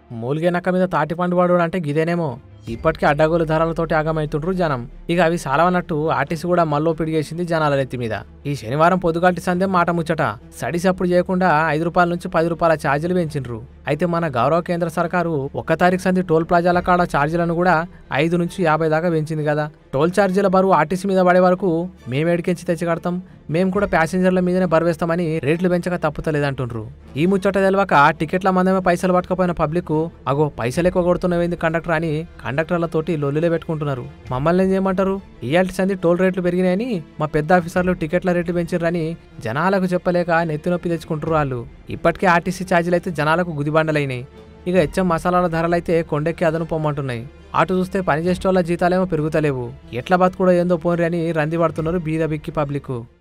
మూలిగే నక్క మీద తాటిపండు వాడు అంటే గిదేనేమో ఇప్పటికీ అడ్డగోలు ధరలతోటి ఆగమైతుండ్రు జనం ఇక అవి సాలవన్నట్టు ఆర్టీసీ కూడా మల్లో పిడిగేసింది జనాల నెత్తి మీద ఈ శనివారం పొద్దుగాటి సందేం మాట ముచ్చట సడిసి అప్పుడు చేయకుండా ఐదు రూపాయల నుంచి పది రూపాయల ఛార్జీలు పెంచిండ్రు అయితే మన గౌరవ కేంద్ర సర్కారు ఒక్క తారీఖు సంది టోల్ ప్లాజాల కాడ ఛార్జీలను కూడా ఐదు నుంచి యాభై దాకా పెంచింది కదా టోల్ ఛార్జీల బరువు ఆర్టీసీ మీద పడే వరకు మేము ఎడికెంచి తెచ్చి కడతాం మేము కూడా ప్యాసింజర్ల మీదనే బరువేస్తామని రేట్లు పెంచక తప్పుతలేదంటుండ్రు ఈ ముచ్చట తెలవక టికెట్ల మందమే పైసలు పట్టుకపోయిన పబ్లిక్ అగో పైసలు ఎక్కువ కొడుతున్నవేంది కండక్టర్ అని కండక్టర్లతోటి లొల్లులే పెట్టుకుంటున్నారు మమ్మల్ని ఏం చేయమంటారు ఇయాల్టి సంది టోల్ రేట్లు పెరిగినాయని మా పెద్ద ఆఫీసర్లు టికెట్ల రేట్లు పెంచిర్రని జనాలకు చెప్పలేక నెత్తి నొప్పి తెచ్చుకుంటారు వాళ్ళు ఇప్పటికే ఆర్టీసీ ఛార్జీలు అయితే జనాలకు గుదిబండలైనాయి ఇక హెచ్చం మసాలాల ధరలైతే కొండెక్కి అదను పొమ్మంటున్నాయి అటు చూస్తే పని చేసేటోళ్ళ జీతాలేమో పెరుగుతలేవు ఎట్లా బతుకుడో ఏందో పోన్రి అని రంది పడుతున్నారు బీద బిక్కి పబ్లిక్